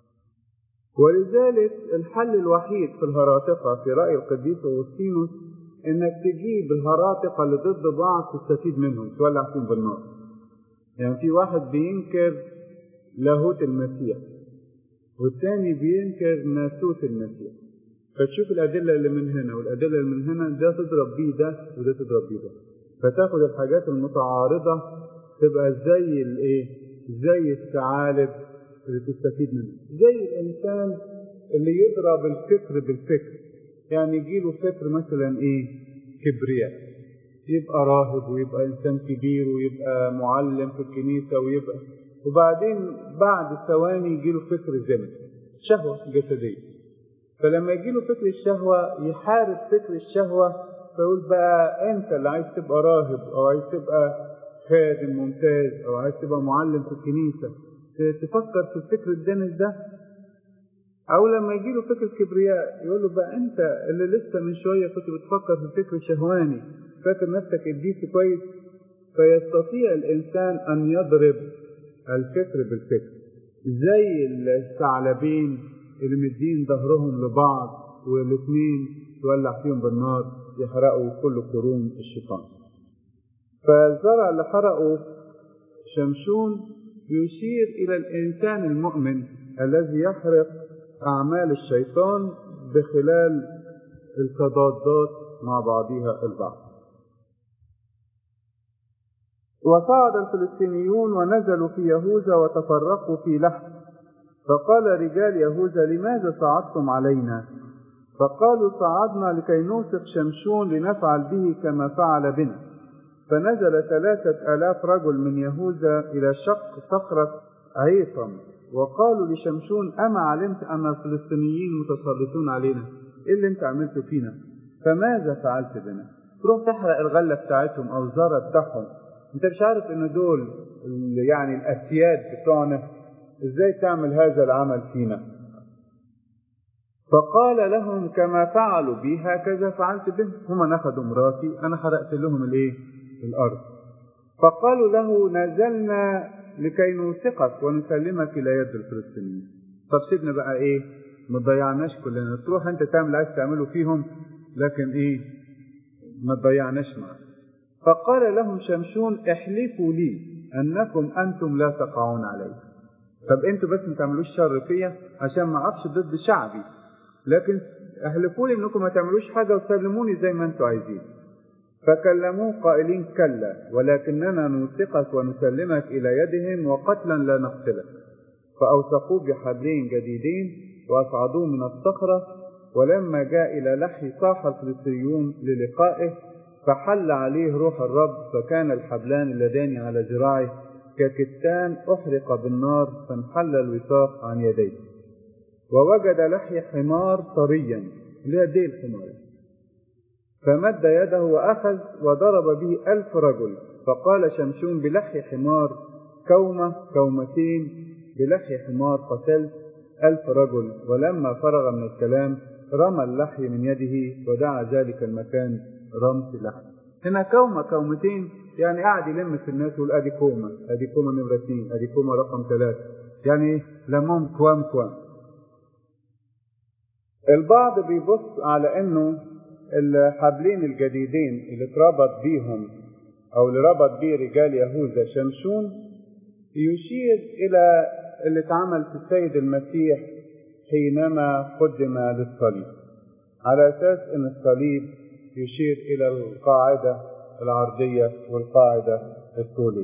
ولذلك الحل الوحيد في الهراطقة في رأي القديس أغسطينوس إنك تجيب الهراطقة اللي ضد بعض تستفيد منهم تولع فيهم بالنار يعني في واحد بينكر لاهوت المسيح والثاني بينكر ناسوت المسيح فتشوف الأدلة اللي من هنا والأدلة اللي من هنا ده تضرب بيه ده وده تضرب بيه ده فتاخد الحاجات المتعارضة تبقى زي الايه؟ زي الثعالب اللي تستفيد منها، زي الإنسان اللي يضرب الفكر بالفكر، يعني يجيله فكر مثلا إيه؟ كبرياء، يبقى راهب ويبقى إنسان كبير ويبقى معلم في الكنيسة ويبقى وبعدين بعد ثواني يجيله فكر زنا، شهوة جسدية. فلما يجيله فكر الشهوة يحارب فكر الشهوة فيقول بقى انت اللي عايز تبقى راهب او عايز تبقى خادم ممتاز او عايز تبقى معلم في الكنيسه تفكر في الفكر الدنس ده او لما يجي له فكر كبرياء يقول له بقى انت اللي لسه من شويه كنت بتفكر في فكر شهواني فاكر نفسك اديت كويس فيستطيع الانسان ان يضرب الفكر بالفكر زي الثعلبين اللي مدين ظهرهم لبعض والاثنين تولع فيهم بالنار يحرقوا كل قرون الشيطان فالزرع اللي حرقه شمشون يشير إلى الإنسان المؤمن الذي يحرق أعمال الشيطان بخلال التضادات مع بعضها البعض وصعد الفلسطينيون ونزلوا في يهوذا وتفرقوا في لحم فقال رجال يهوذا لماذا صعدتم علينا فقالوا صعدنا لكي نوثق شمشون لنفعل به كما فعل بنا فنزل ثلاثة آلاف رجل من يهوذا إلى شق صخرة عيطم وقالوا لشمشون أما علمت أن الفلسطينيين متسلطون علينا إيه اللي أنت عملته فينا فماذا فعلت بنا تروح تحرق الغلة بتاعتهم أو الزرع بتاعهم أنت مش عارف إن دول يعني الأسياد بتوعنا إزاي تعمل هذا العمل فينا فقال لهم كما فعلوا بي هكذا فعلت بهم هم نخدوا مراتي أنا حرقت لهم الإيه الأرض فقالوا له نزلنا لكي نوثقك ونسلمك إلى يد الفلسطينيين طب سيبنا بقى إيه ما تضيعناش كلنا تروح أنت تعمل عايز تعمله فيهم لكن إيه ما تضيعناش معك فقال لهم شمشون احلفوا لي أنكم أنتم لا تقعون علي طب أنتوا بس ما تعملوش شر فيا عشان ما أقفش ضد شعبي لكن احلفوا لي انكم ما تعملوش حاجه وسلموني زي ما انتم عايزين فكلموه قائلين كلا ولكننا نوثقك ونسلمك الى يدهم وقتلا لا نقتلك فاوثقوه بحبلين جديدين واصعدوه من الصخره ولما جاء الى لحي صاح الفلسطينيون للقائه فحل عليه روح الرب فكان الحبلان اللذان على ذراعه ككتان احرق بالنار فانحل الوثاق عن يديه ووجد لحي حمار طريا اللي هي ديل حمار فمد يده وأخذ وضرب به ألف رجل فقال شمشون بلحي حمار كومة كومتين بلحي حمار قتلت ألف رجل ولما فرغ من الكلام رمى اللحي من يده ودعا ذلك المكان رمس اللحي هنا كومة كومتين يعني قاعد يلم في الناس ويقول ادي كومة ادي كومة نمرة اثنين ادي كومة رقم ثلاثة يعني لمهم كوام كوام البعض بيبص على انه الحبلين الجديدين اللي اتربط بيهم او اللي ربط بيه رجال يهوذا شمشون يشير الى اللي اتعمل في السيد المسيح حينما قدم للصليب على اساس ان الصليب يشير الى القاعده العرضيه والقاعده الطوليه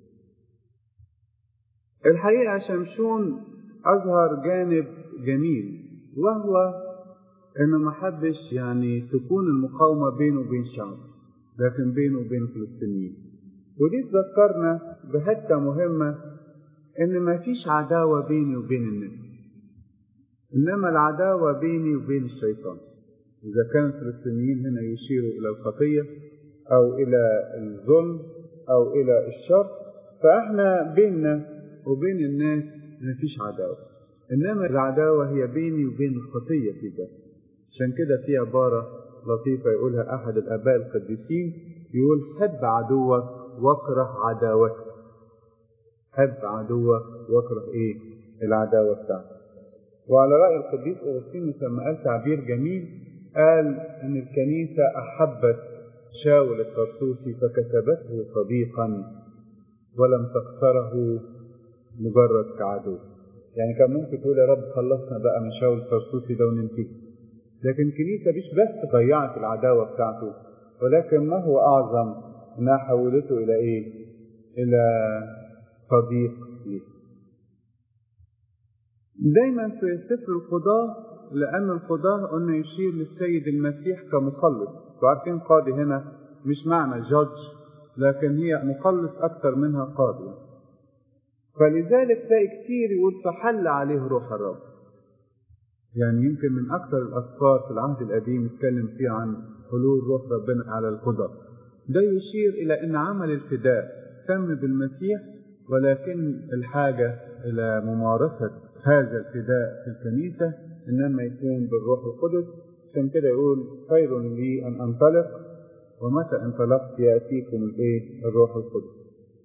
الحقيقه شمشون اظهر جانب جميل وهو انه ما حدش يعني تكون المقاومه بينه وبين شعب لكن بينه وبين الفلسطينيين ودي تذكرنا بحته مهمه ان ما فيش عداوه بيني وبين الناس انما العداوه بيني وبين الشيطان اذا كان الفلسطينيين هنا يشيروا الى الخطيه او الى الظلم او الى الشر فاحنا بيننا وبين الناس ما فيش عداوه انما العداوه هي بيني وبين الخطيه في ذات عشان كده في عباره لطيفه يقولها احد الاباء القديسين يقول حب عدوك واكره عداوتك حب عدوك واكره ايه العداوه بتاعتك وعلى راي القديس اغسطينوس لما قال تعبير جميل قال ان الكنيسه احبت شاول الطرسوسي فكسبته صديقا ولم تخسره مجرد كعدو يعني كان ممكن تقول يا رب خلصنا بقى من شاول الطرسوسي ده وننتهي لكن الكنيسة مش بس ضيعت العداوة بتاعته ولكن ما هو أعظم إنها حولته إلى إيه؟ إلى صديق ليه. دايما في سفر القضاة لأن القضاة قلنا يشير للسيد المسيح كمخلص وعارفين قاضي هنا مش معنى جادج لكن هي مخلص أكثر منها قاضي فلذلك تلاقي كتير يقول فحل عليه روح الرب يعني يمكن من أكثر الأذكار في العهد القديم يتكلم فيه عن حلول روح ربنا على القضاة ده يشير إلى أن عمل الفداء تم بالمسيح ولكن الحاجة إلى ممارسة هذا الفداء في الكنيسة إنما يكون بالروح القدس عشان كده يقول خير لي أن أنطلق ومتى انطلقت يأتيكم الإيه الروح القدس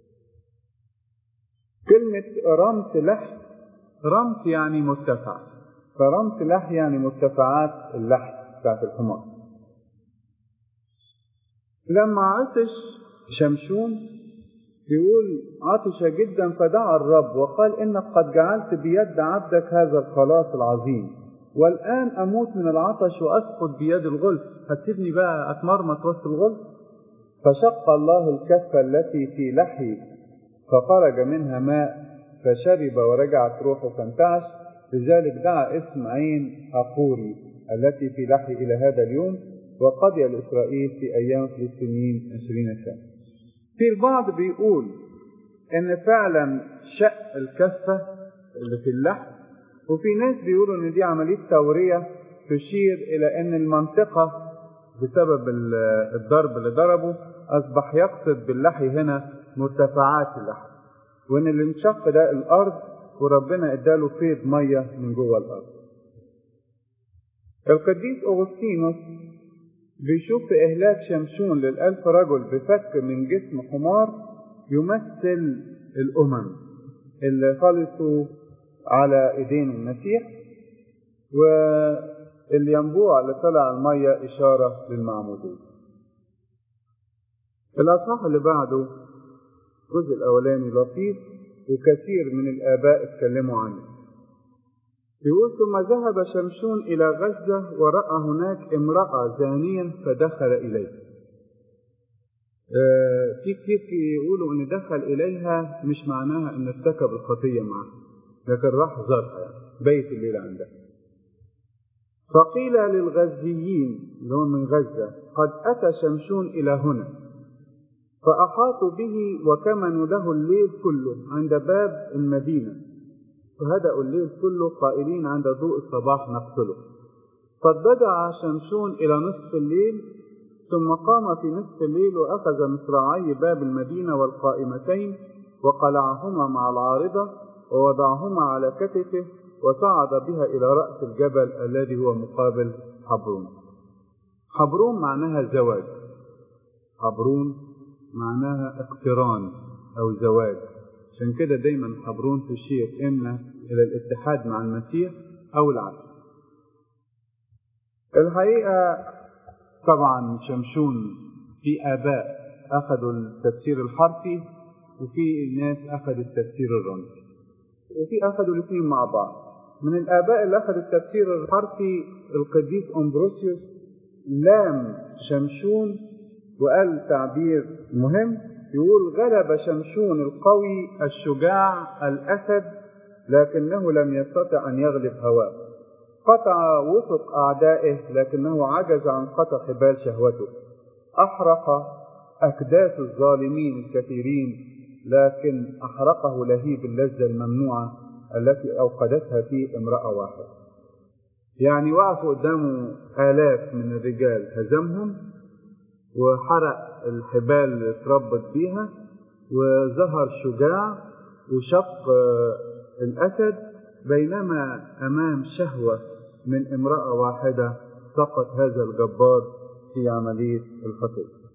كلمة رمت لحم رمت يعني مرتفع فرمت لحم يعني مرتفعات اللحم بتاعت الحمار لما عطش شمشون يقول عطش جدا فدعا الرب وقال إنك قد جعلت بيد عبدك هذا الخلاص العظيم والآن أموت من العطش وأسقط بيد الغلف هتسيبني بقى أتمرمط وسط الغلف فشق الله الكفة التي في لحي فخرج منها ماء فشرب ورجعت روحه فانتعش لذلك دعا اسم عين أقوري التي في لحي إلى هذا اليوم وقضي لإسرائيل في أيام فلسطينيين عشرين سنة في البعض بيقول إن فعلا شق الكفة اللي في اللحم وفي ناس بيقولوا إن دي عملية تورية تشير إلى إن المنطقة بسبب الضرب اللي ضربه أصبح يقصد باللحي هنا مرتفعات اللحم وإن اللي انشق ده الأرض وربنا اداله فيض مية من جوه الأرض القديس أغسطينوس بيشوف في إهلاك شمشون للألف رجل بفك من جسم حمار يمثل الأمم اللي خلصوا على إيدين المسيح والينبوع اللي طلع المية إشارة للمعمودية الأصحاح اللي بعده الجزء الأولاني لطيف وكثير من الآباء اتكلموا عنه يقول ثم ذهب شمشون إلى غزة ورأى هناك امرأة زانيا فدخل إليه آه في كتير يقولوا إن دخل إليها مش معناها إن ارتكب الخطية معها لكن راح زارها يعني بيت الليل عندها فقيل للغزيين اللي هم من غزة قد أتى شمشون إلى هنا فأحاطوا به وكمنوا له الليل كله عند باب المدينة فهدأوا الليل كله قائلين عند ضوء الصباح نقتله فاضطجع شمشون إلى نصف الليل ثم قام في نصف الليل وأخذ مصراعي باب المدينة والقائمتين وقلعهما مع العارضة ووضعهما على كتفه وصعد بها إلى رأس الجبل الذي هو مقابل حبرون حبرون معناها زواج حبرون معناها اقتران أو زواج عشان كده دايما حبرون تشير إما إلى الاتحاد مع المسيح أو العكس الحقيقة طبعا شمشون في آباء أخذوا التفسير الحرفي وفي ناس أخذوا التفسير الرمزي وفي أخذوا الاثنين مع بعض من الآباء اللي أخذوا التفسير الحرفي القديس أمبروسيوس لام شمشون وقال تعبير مهم يقول غلب شمشون القوي الشجاع الأسد لكنه لم يستطع أن يغلب هواه قطع وثق أعدائه لكنه عجز عن قطع حبال شهوته أحرق أكداس الظالمين الكثيرين لكن أحرقه لهيب اللذة الممنوعة التي أوقدتها فيه امرأة واحدة يعني وقفوا قدامه آلاف من الرجال هزمهم وحرق الحبال اللي اتربط بيها وظهر شجاع وشق الأسد بينما أمام شهوة من امرأة واحدة سقط هذا الجبار في عملية الخطيئة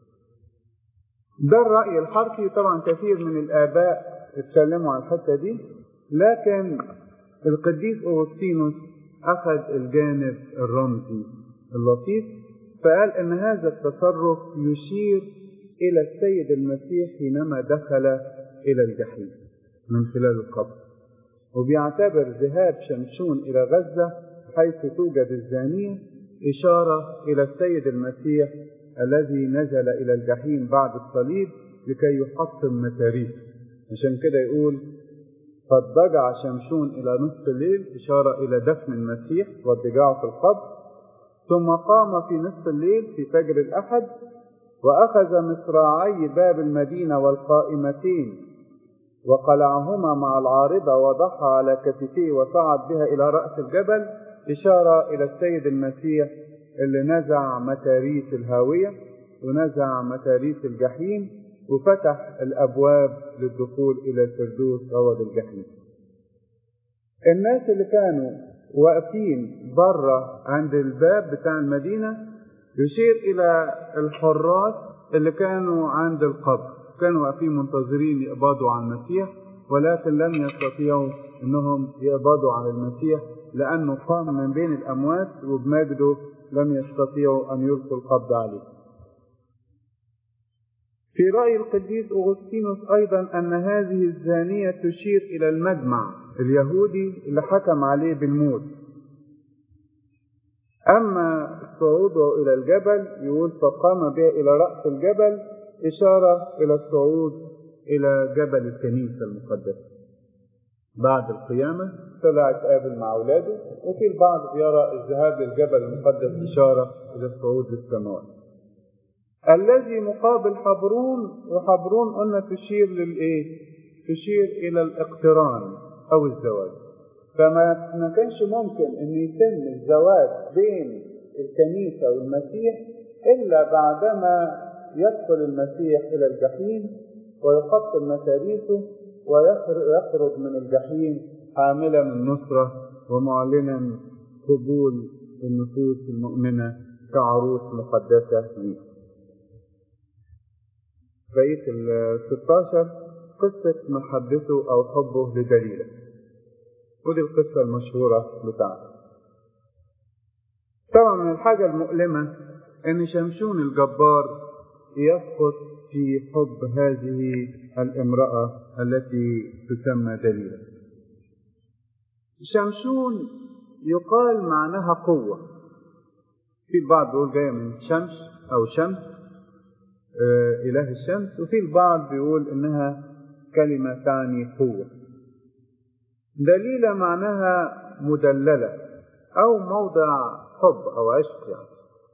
ده الرأي الحرفي طبعا كثير من الآباء اتكلموا عن الحتة دي لكن القديس أوغسطينوس أخذ الجانب الرمزي اللطيف فقال ان هذا التصرف يشير الى السيد المسيح حينما دخل الى الجحيم من خلال القبر وبيعتبر ذهاب شمشون الى غزه حيث توجد الزانيه اشاره الى السيد المسيح الذي نزل الى الجحيم بعد الصليب لكي يحطم متاريخ عشان كده يقول قد ضجع شمشون الى نصف الليل اشاره الى دفن المسيح واضطجاعه في القبر ثم قام في نصف الليل في فجر الأحد وأخذ مصراعي باب المدينة والقائمتين وقلعهما مع العارضة وضعها على كتفيه وصعد بها إلى رأس الجبل إشارة إلى السيد المسيح اللي نزع متاريس الهاوية ونزع متاريس الجحيم وفتح الأبواب للدخول إلى الفردوس روض الجحيم الناس اللي كانوا واقفين بره عند الباب بتاع المدينة يشير إلى الحراس اللي كانوا عند القبر كانوا واقفين منتظرين يقبضوا على المسيح ولكن لم يستطيعوا انهم يقبضوا على المسيح لانه قام من بين الاموات وبمجده لم يستطيعوا ان يلقوا القبض عليه. في رأي القديس أغسطينوس أيضا أن هذه الزانية تشير إلى المجمع اليهودي اللي حكم عليه بالموت أما صعوده إلى الجبل يقول فقام بها إلى رأس الجبل إشارة إلى الصعود إلى جبل الكنيسة المقدسة بعد القيامة طلع اتقابل مع أولاده وفي البعض يرى الذهاب للجبل المقدس إشارة إلى الصعود للسماوات الذي مقابل حبرون وحبرون قلنا تشير للإيه؟ تشير إلى الاقتران أو الزواج فما ما كانش ممكن ان يتم الزواج بين الكنيسه والمسيح الا بعدما يدخل المسيح الى الجحيم ويقتل مساريته ويخرج من الجحيم حاملا النصره ومعلنا قبول النفوس المؤمنه كعروس مقدسه ليه. بقيه ال 16 قصه محبته او حبه لدليله ودي القصة المشهورة بتاعته طبعا من الحاجة المؤلمة ان شمشون الجبار يسقط في حب هذه الامرأة التي تسمى دليلة شمشون يقال معناها قوة في البعض بيقول جاية من شمس أو شمس آه إله الشمس وفي البعض بيقول إنها كلمة تعني قوة دليلة معناها مدللة أو موضع حب أو عشق يعني.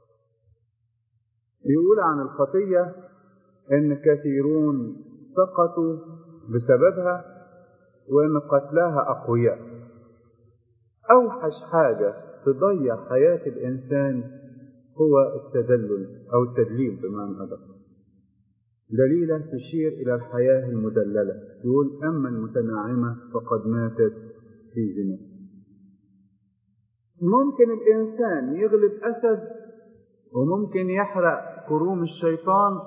يقول عن الخطية إن كثيرون سقطوا بسببها وإن قتلاها أقوياء أوحش حاجة تضيع حياة الإنسان هو التدلل أو التدليل بمعنى أدق دليلة تشير إلى الحياة المدللة يقول أما المتناعمة فقد ماتت في زنا ممكن الإنسان يغلب أسد وممكن يحرق كروم الشيطان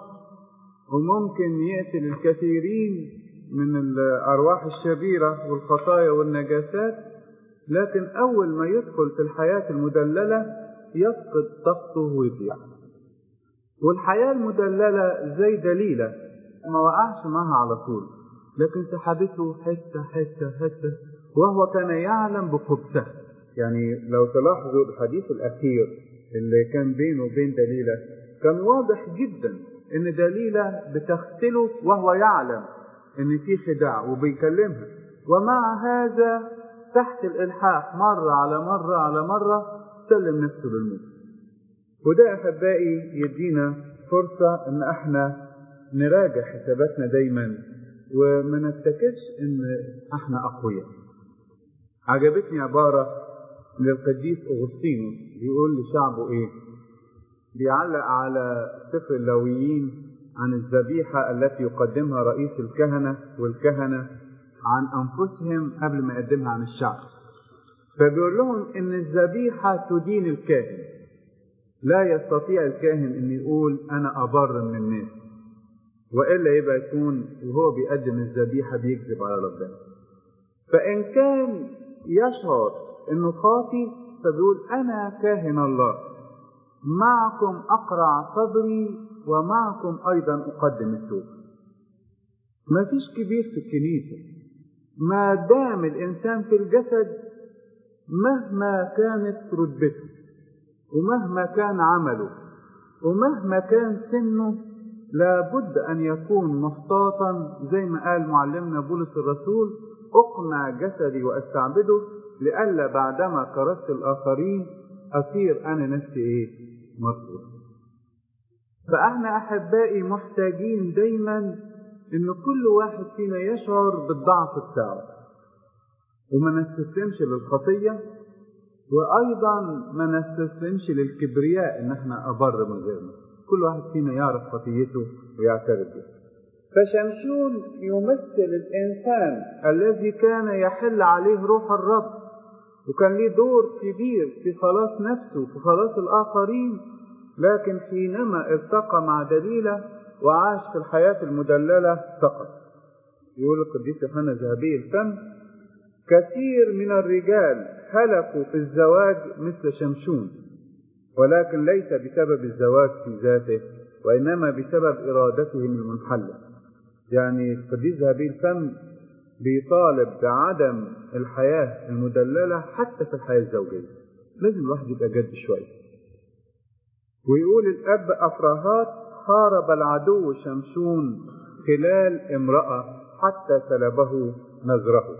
وممكن يقتل الكثيرين من الأرواح الشريرة والخطايا والنجاسات لكن أول ما يدخل في الحياة المدللة يفقد طاقته ويضيع والحياة المدللة زي دليلة ما وقعش معها على طول لكن سحبته حتة حتة حتة وهو كان يعلم بخبثها يعني لو تلاحظوا الحديث الأخير اللي كان بينه وبين دليلة كان واضح جدا إن دليلة بتختله وهو يعلم إن في خداع وبيكلمها ومع هذا تحت الإلحاح مرة على مرة على مرة سلم نفسه للموت وده أحبائي يدينا فرصة إن إحنا نراجع حساباتنا دايما وما نفتكرش إن إحنا أقوياء. عجبتني عبارة للقديس أغسطينوس بيقول لشعبه إيه؟ بيعلق على سفر اللاويين عن الذبيحة التي يقدمها رئيس الكهنة والكهنة عن أنفسهم قبل ما يقدمها عن الشعب. فبيقول لهم إن الذبيحة تدين الكاهن. لا يستطيع الكاهن ان يقول انا ابر من الناس والا يبقى يكون وهو بيقدم الذبيحه بيكذب على ربنا فان كان يشعر انه خاطي فبيقول انا كاهن الله معكم اقرع صدري ومعكم ايضا اقدم التوبه ما فيش كبير في الكنيسه ما دام الانسان في الجسد مهما كانت رتبته ومهما كان عمله ومهما كان سنه لابد أن يكون محتاطا زي ما قال معلمنا بولس الرسول أقنع جسدي وأستعبده لئلا بعدما كرست الآخرين أصير أنا نفسي إيه؟ مرفوض. فإحنا أحبائي محتاجين دايما إن كل واحد فينا يشعر بالضعف بتاعه وما نستسلمش للخطية وايضا ما نستسلمش للكبرياء ان احنا ابر من غيرنا كل واحد فينا يعرف خطيته ويعترف بها فشمشون يمثل الانسان الذي كان يحل عليه روح الرب وكان ليه دور كبير في خلاص نفسه وفي خلاص الاخرين لكن حينما التقى مع دليله وعاش في الحياه المدلله سقط يقول القديس يوحنا ذهبي الفم كثير من الرجال هلكوا في الزواج مثل شمشون ولكن ليس بسبب الزواج في ذاته وإنما بسبب إرادتهم المنحلة يعني القديس ذهبي الفم بيطالب بعدم الحياة المدللة حتى في الحياة الزوجية لازم الواحد يبقى جد شوية ويقول الأب أفراهات حارب العدو شمشون خلال امرأة حتى سلبه نذره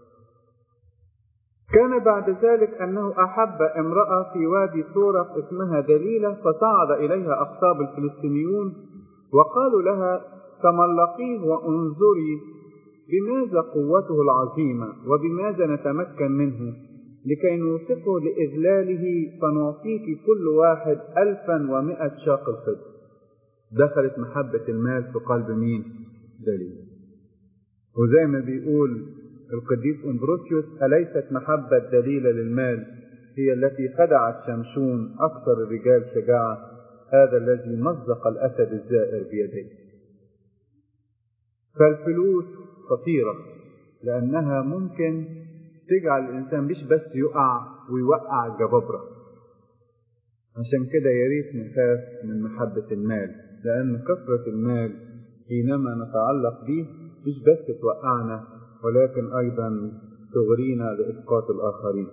كان بعد ذلك أنه أحب امرأة في وادي صورة اسمها دليلة فصعد إليها أقطاب الفلسطينيون وقالوا لها تملقيه وانظري بماذا قوته العظيمة وبماذا نتمكن منه لكي نوثقه لإذلاله فنعطيك كل واحد ألفا ومائة شاق الفضة دخلت محبة المال في قلب مين؟ دليل وزي ما بيقول القديس أمبروسيوس أليست محبة دليلة للمال هي التي خدعت شمشون أكثر الرجال شجاعة هذا الذي مزق الأسد الزائر بيديه فالفلوس خطيرة لأنها ممكن تجعل الإنسان مش بس يقع ويوقع الجبابرة عشان كده يا ريت نخاف من محبة المال لأن كثرة المال حينما نتعلق به مش بس توقعنا ولكن أيضا تغرينا لإسقاط الآخرين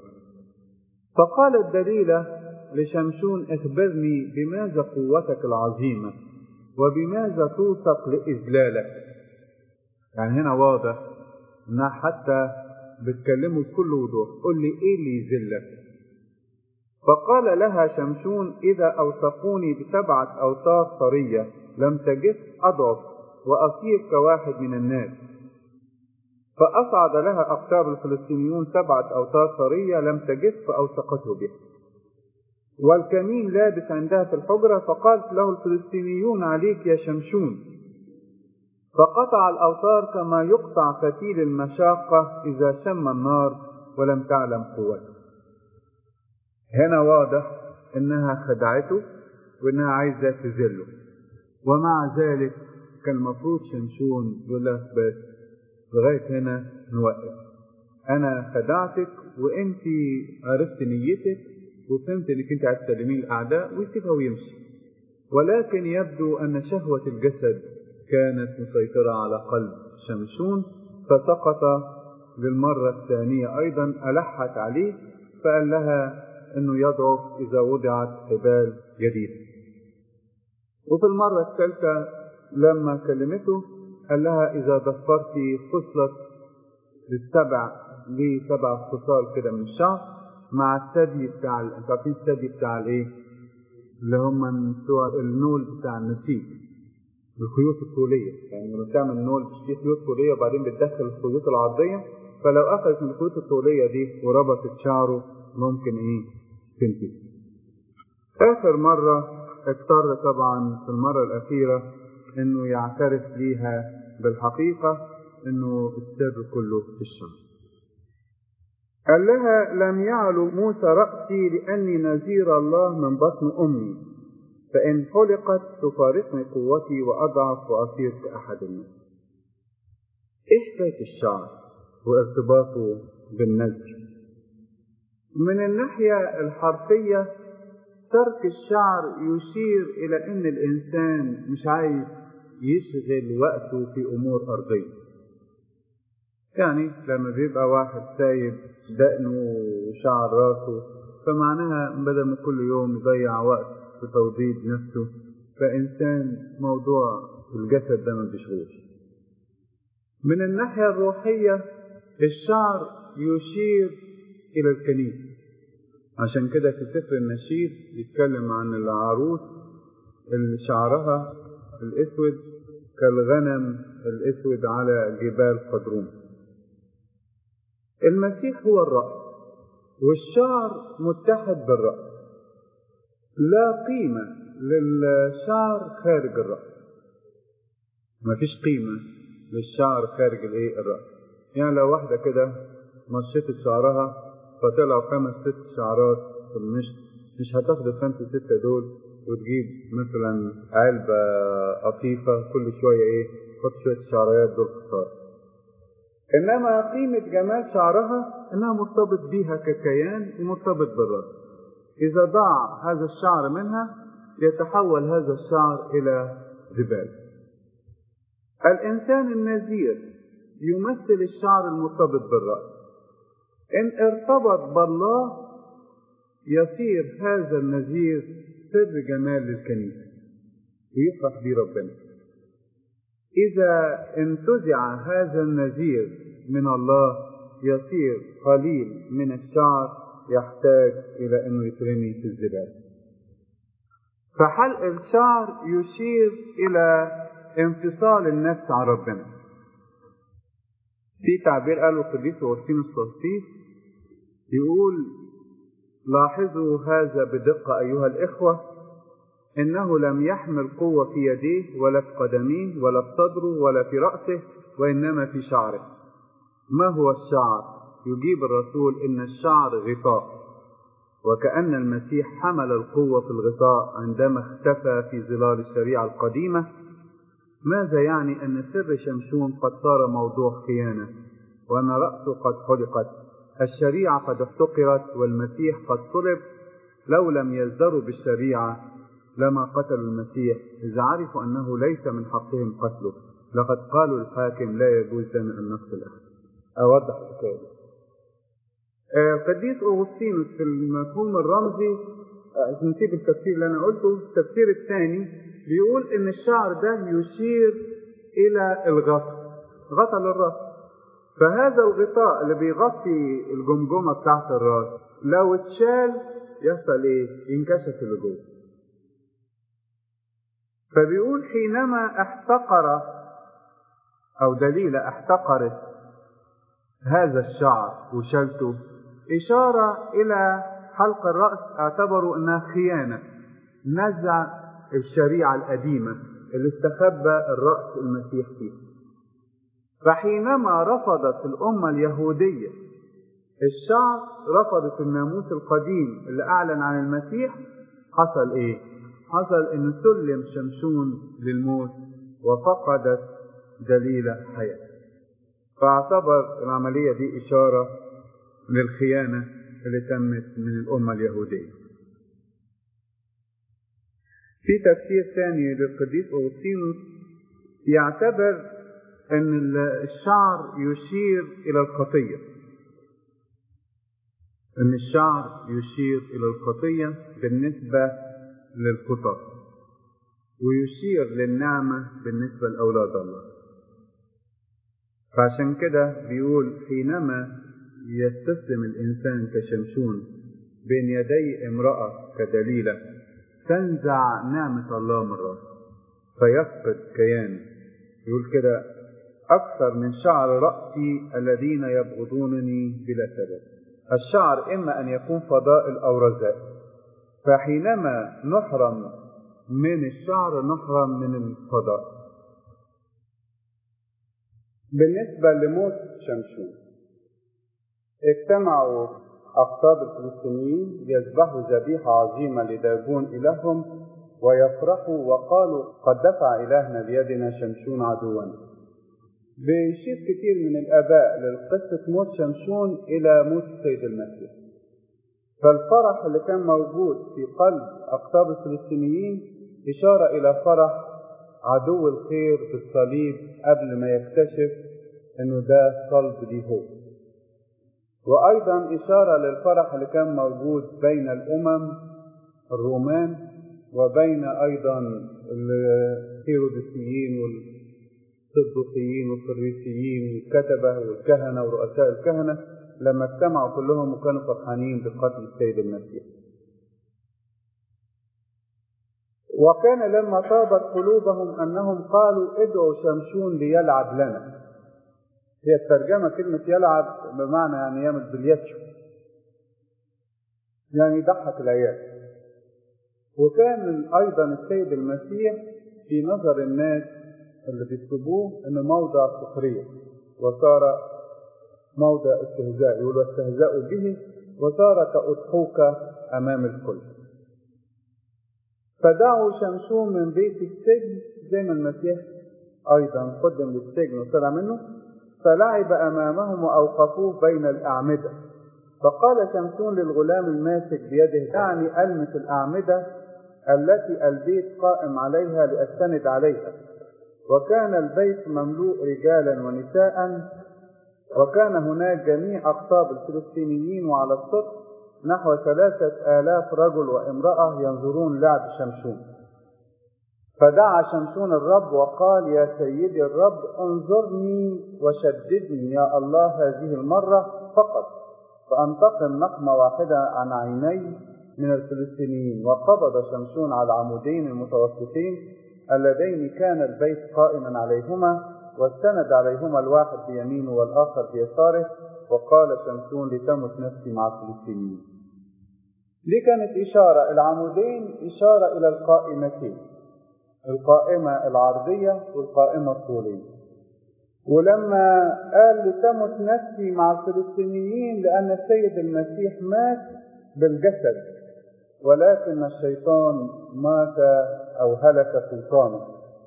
فقالت دليلة لشمشون اخبرني بماذا قوتك العظيمة وبماذا توثق لإذلالك يعني هنا واضح انها حتى بتكلمه بكل وضوح قل لي ايه اللي يذلك فقال لها شمشون اذا اوثقوني بسبعه اوتار طريه لم تجف اضعف واصير كواحد من الناس فاصعد لها اقطار الفلسطينيون سبعه اوتار طريه لم تجف فاوثقته بها والكمين لابس عندها في الحجره فقالت له الفلسطينيون عليك يا شمشون فقطع الأوتار كما يقطع فتيل المشاقة إذا شم النار ولم تعلم قوته. هنا واضح إنها خدعته وإنها عايزة تذله. ومع ذلك كان المفروض شمشون يقول لها بس لغاية هنا نوقف. أنا خدعتك وأنت عرفت نيتك وفهمت إنك أنت عايز تسلمين الأعداء ويسيبها ويمشي. ولكن يبدو أن شهوة الجسد كانت مسيطرة على قلب شمشون فسقط للمرة الثانية أيضا ألحت عليه فقال لها أنه يضعف إذا وضعت حبال جديدة وفي المرة الثالثة لما كلمته قال لها إذا ضفرت خصلة للسبع ليه سبع خصال كده من الشعر مع الثدي بتاع انتوا عارفين الثدي بتاع الايه؟ اللي هم بتوع النول بتاع النسيج الخيوط الطولية يعني لما تعمل نول تشتري خيوط طولية وبعدين بتدخل الخيوط العرضية فلو أخذت من الخيوط الطولية دي وربطت شعره ممكن إيه تنتهي. آخر مرة اضطر طبعا في المرة الأخيرة إنه يعترف ليها بالحقيقة إنه السر كله في الشمس. قال لها لم يعلو موسى رأسي لأني نذير الله من بطن أمي فإن حلقت تفارقني قوتي وأضعف وأصير كأحد الناس. إيه حكاية الشعر وارتباطه بالنذر؟ من الناحية الحرفية ترك الشعر يشير إلى أن الإنسان مش عايز يشغل وقته في أمور أرضية. يعني لما بيبقى واحد سايب دقنه وشعر راسه فمعناها بدل ما كل يوم يضيع وقت في توضيب نفسه فإنسان موضوع الجسد ده ما بيشغلش من الناحية الروحية الشعر يشير إلى الكنيسة عشان كده في سفر النشيد يتكلم عن العروس اللي شعرها الأسود كالغنم الأسود على جبال قدروم المسيح هو الرأس والشعر متحد بالرأس لا قيمة للشعر خارج الرأس ما فيش قيمة للشعر خارج الايه الرأس يعني لو واحدة كده مشيت شعرها فطلعوا خمس ست شعرات في المشط مش هتاخد الخمسة ستة دول وتجيب مثلا علبة قطيفة كل شوية ايه تحط شوية الشعريات دول خسارة إنما قيمة جمال شعرها إنها مرتبط بيها ككيان ومرتبط بالرأس إذا ضاع هذا الشعر منها يتحول هذا الشعر إلى زبال الإنسان النذير يمثل الشعر المرتبط بالرأس إن ارتبط بالله يصير هذا النذير سر جمال للكنيسة ويفرح بيه ربنا إذا انتزع هذا النذير من الله يصير قليل من الشعر يحتاج إلى أنه يترمي في الزبالة فحلق الشعر يشير إلى انفصال النفس عن ربنا في تعبير قاله القديس أغسطين الصوفي يقول لاحظوا هذا بدقة أيها الإخوة إنه لم يحمل قوة في يديه ولا في قدميه ولا في صدره ولا في رأسه وإنما في شعره ما هو الشعر؟ يجيب الرسول إن الشعر غطاء وكأن المسيح حمل القوة في الغطاء عندما اختفى في ظلال الشريعة القديمة ماذا يعني أن سر شمشون قد صار موضوع خيانة وأن رأسه قد حلقت الشريعة قد احتقرت والمسيح قد صلب لو لم يزدروا بالشريعة لما قتلوا المسيح إذا عرفوا أنه ليس من حقهم قتله لقد قالوا الحاكم لا يجوز لنا أن نقتل أحد أوضح الحكاية القديس أغسطينوس في المفهوم الرمزي نسيب التفسير اللي أنا قلته التفسير الثاني بيقول إن الشعر ده يشير إلى الغطاء غطاء للرأس فهذا الغطاء اللي بيغطي الجمجمة بتاعت الراس لو اتشال يحصل ايه؟ ينكشف اللي جوه. فبيقول حينما احتقر او دليلة احتقرت هذا الشعر وشلته اشارة الى حلق الرأس اعتبروا انها خيانة نزع الشريعة القديمة اللي استخبى الرأس المسيح فيها فحينما رفضت الأمة اليهودية الشعب رفضت الناموس القديم اللي أعلن عن المسيح حصل إيه؟ حصل إن سلم شمشون للموت وفقدت دليل حياة فاعتبر العملية دي إشارة للخيانة اللي تمت من الأمة اليهودية في تفسير ثاني للقديس أوغسطينوس يعتبر ان الشعر يشير الى الخطيه ان الشعر يشير الى الخطيه بالنسبه للخطى ويشير للنعمه بالنسبه لاولاد الله فعشان كده بيقول حينما يستسلم الانسان كشمشون بين يدي امراه كدليله تنزع نعمه الله من راسه فيفقد كيانه يقول كده أكثر من شعر رأسي الذين يبغضونني بلا سبب الشعر إما أن يكون فضائل أو رذائل فحينما نحرم من الشعر نحرم من الفضائل بالنسبة لموت شمشون اجتمعوا أقطاب الفلسطينيين ليذبحوا ذبيحة عظيمة لداجون إلههم ويفرحوا وقالوا قد دفع إلهنا بيدنا شمشون عدونا بيشير كثير من الآباء لقصة موت شمشون إلى موت السيد المسيح فالفرح اللي كان موجود في قلب أقطاب الفلسطينيين إشارة إلى فرح عدو الخير بالصليب قبل ما يكتشف إنه ده صلب دي هو وأيضا إشارة للفرح اللي كان موجود بين الأمم الرومان وبين أيضا الهيروديسيين وال الصدوقيين والفريسيين والكتبة والكهنة ورؤساء الكهنة لما اجتمعوا كلهم وكانوا فرحانين بقتل السيد المسيح. وكان لما طابت قلوبهم أنهم قالوا ادعوا شمشون ليلعب لنا. هي الترجمة كلمة يلعب بمعنى يعني يعمل باليتشو. يعني يضحك العيال. وكان أيضا السيد المسيح في نظر الناس اللي بيكتبوه انه موضع سخريه وصار موضع استهزاء يقول واستهزاء به وصار كأضحوك امام الكل فدعوا شمشون من بيت السجن زي ما المسيح ايضا قدم للسجن وطلع منه فلعب امامهم واوقفوه بين الاعمده فقال شمسون للغلام الماسك بيده دعني ألمس الأعمدة التي البيت قائم عليها لأستند عليها وكان البيت مملوء رجالا ونساء وكان هناك جميع أقطاب الفلسطينيين وعلى السطح نحو ثلاثة آلاف رجل وامرأة ينظرون لعب شمشون فدعا شمشون الرب وقال يا سيدي الرب انظرني وشددني يا الله هذه المرة فقط فأنتقم نقمة واحدة عن عيني من الفلسطينيين وقبض شمشون على العمودين المتوسطين اللذين كان البيت قائما عليهما واستند عليهما الواحد بيمينه والآخر بيساره وقال شمشون لتمت نفسي مع الفلسطينيين دي كانت إشارة العمودين إشارة إلى القائمتين القائمة العرضية والقائمة الطولية ولما قال لتمت نفسي مع الفلسطينيين لأن السيد المسيح مات بالجسد ولكن الشيطان مات أو هلك سلطانه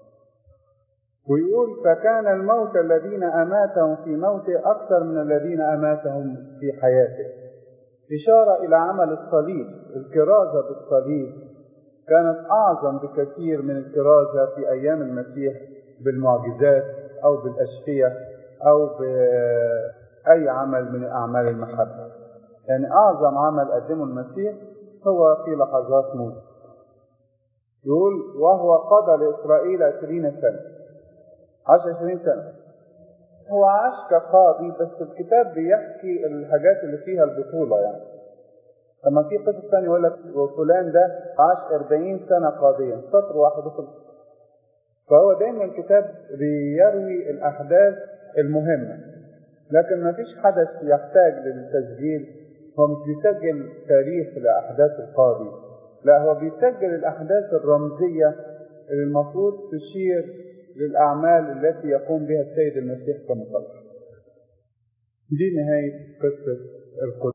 ويقول فكان الموت الذين أماتهم في موته أكثر من الذين أماتهم في حياته إشارة إلى عمل الصليب الكرازة بالصليب كانت أعظم بكثير من الكرازة في أيام المسيح بالمعجزات أو بالأشفية أو بأي عمل من أعمال المحبة يعني أعظم عمل قدمه المسيح هو في لحظات موت يقول وهو قضى لإسرائيل عشرين سنة عاش عشرين سنة هو عاش كقاضي بس الكتاب بيحكي الحاجات اللي فيها البطولة يعني لما في قصص ثانية يقول لك وفلان ده عاش 40 سنة قاضيا سطر واحد وخلص فهو دايما الكتاب بيروي الأحداث المهمة لكن ما فيش حدث يحتاج للتسجيل هو مش بيسجل تاريخ لأحداث القاضي لا هو بيسجل الأحداث الرمزية اللي المفروض تشير للأعمال التي يقوم بها السيد المسيح كمخلص دي نهاية قصة القدس